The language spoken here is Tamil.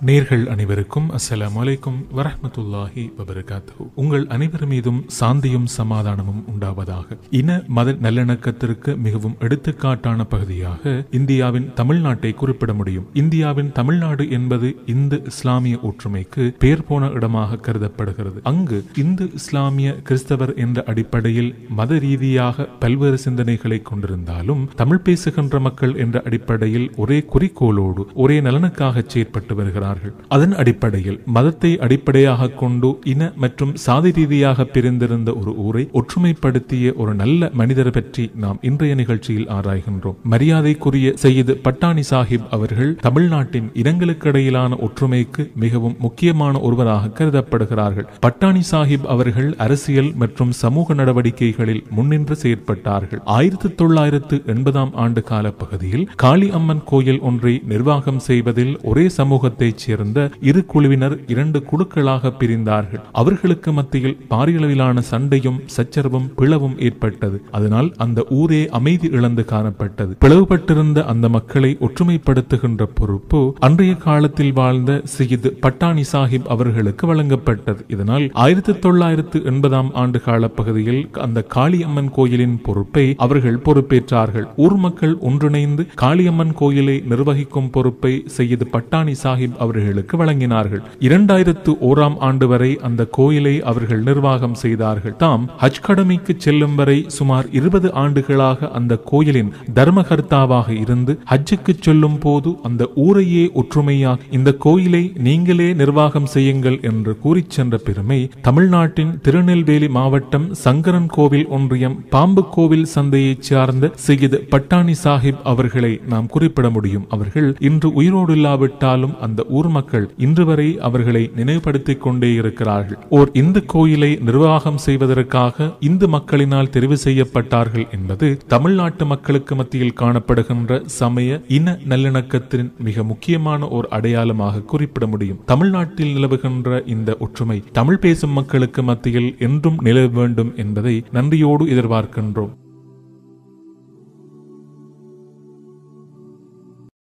நேர்கள் அனைவருக்கும் அஸ்ஸலாமு அலைக்கும் வரஹ்மத்துல்லாஹி வபரகாத்துஹு உங்கள் அனைவர் மீதும் சாந்தியும் சமாதானமும் உண்டாவதாக இன மத நல்லிணக்கத்திற்கு மிகவும் எடுத்துக்காட்டான பகுதியாக இந்தியாவின் தமிழ்நாட்டை குறிப்பிட முடியும் இந்தியாவின் தமிழ்நாடு என்பது இந்து இஸ்லாமிய ஒற்றுமைக்கு பேர் போன இடமாக கருதப்படுகிறது அங்கு இந்து இஸ்லாமிய கிறிஸ்தவர் என்ற அடிப்படையில் மத ரீதியாக பல்வேறு சிந்தனைகளை கொண்டிருந்தாலும் தமிழ் பேசுகின்ற மக்கள் என்ற அடிப்படையில் ஒரே குறிக்கோளோடு ஒரே நலனுக்காக செயற்பட்டு வருகிறார்கள் அதன் அடிப்படையில் மதத்தை அடிப்படையாக கொண்டு இன மற்றும் சாதி ரீதியாக பிரிந்திருந்த ஒரு ஊரை ஒற்றுமைப்படுத்திய ஒரு நல்ல மனிதர் பற்றி நாம் இன்றைய நிகழ்ச்சியில் ஆராய்கின்றோம் மரியாதைக்குரிய செய்து பட்டாணி சாஹிப் அவர்கள் தமிழ்நாட்டின் இனங்களுக்கு இடையிலான ஒற்றுமைக்கு மிகவும் முக்கியமான ஒருவராக கருதப்படுகிறார்கள் பட்டாணி சாஹிப் அவர்கள் அரசியல் மற்றும் சமூக நடவடிக்கைகளில் முன்னின்று செயற்பட்டார்கள் ஆயிரத்தி தொள்ளாயிரத்து எண்பதாம் ஆண்டு கால பகுதியில் காளி அம்மன் கோயில் ஒன்றை நிர்வாகம் செய்வதில் ஒரே சமூகத்தைச் சேர்ந்த இரு குழுவினர் இரண்டு குழுக்களாக பிரிந்தார்கள் அவர்களுக்கு மத்தியில் பாரியளவிலான சண்டையும் சச்சரவும் பிளவும் ஏற்பட்டது அதனால் அந்த ஊரே அமைதி இழந்து காணப்பட்டது பிளவுபட்டிருந்த அந்த மக்களை ஒற்றுமைப்படுத்துகின்ற பொறுப்பு அன்றைய காலத்தில் வாழ்ந்த சிகித் பட்டாணி சாஹிப் அவர்களுக்கு வழங்கப்பட்டது இதனால் ஆயிரத்தி தொள்ளாயிரத்து எண்பதாம் ஆண்டு கால பகுதியில் அந்த காளியம்மன் கோயிலின் பொறுப்பை அவர்கள் பொறுப்பேற்றார்கள் ஊர் மக்கள் ஒன்றிணைந்து காளியம்மன் கோயிலை நிர்வகிக்கும் பொறுப்பை செய்து பட்டாணி சாஹிப் அவர்களுக்கு வழங்கினார்கள் இரண்டாயிரத்து ஓராம் ஆண்டு வரை அந்த கோயிலை அவர்கள் நிர்வாகம் செய்தார்கள் தாம் ஹஜ் கடமைக்கு செல்லும் வரை சுமார் இருபது ஆண்டுகளாக அந்த கோயிலின் தர்மகர்த்தாவாக இருந்து ஹஜ்ஜுக்கு செல்லும் போது அந்த ஊரையே ஒற்றுமையாக இந்த கோயிலை நீங்களே நிர்வாகம் செய்யுங்கள் என்று கூறிச் சென்ற பெருமை தமிழ்நாட்டின் திருநெல்வேலி மாவட்டம் சங்கரன் கோவில் ஒன்றியம் பாம்பு கோவில் சந்தையைச் சார்ந்த செய்து பட்டாணி சாஹிப் அவர்களை நாம் குறிப்பிட முடியும் அவர்கள் இன்று உயிரோடு இல்லாவிட்டாலும் அந்த ஊர் மக்கள் இன்று வரை அவர்களை நினைவுபடுத்திக் கொண்டே இருக்கிறார்கள் ஓர் இந்து கோயிலை நிர்வாகம் செய்வதற்காக இந்து மக்களினால் தெரிவு செய்யப்பட்டார்கள் என்பது தமிழ்நாட்டு மக்களுக்கு மத்தியில் காணப்படுகின்ற சமய இன நல்லிணக்கத்தின் மிக முக்கியமான ஒரு அடையாளமாக குறிப்பிட முடியும் தமிழ்நாட்டில் நிலவுகின்ற இந்த ஒற்றுமை தமிழ் பேசும் மக்களுக்கு மத்தியில் என்றும் நிலவ வேண்டும் என்பதை நன்றியோடு எதிர்பார்க்கின்றோம்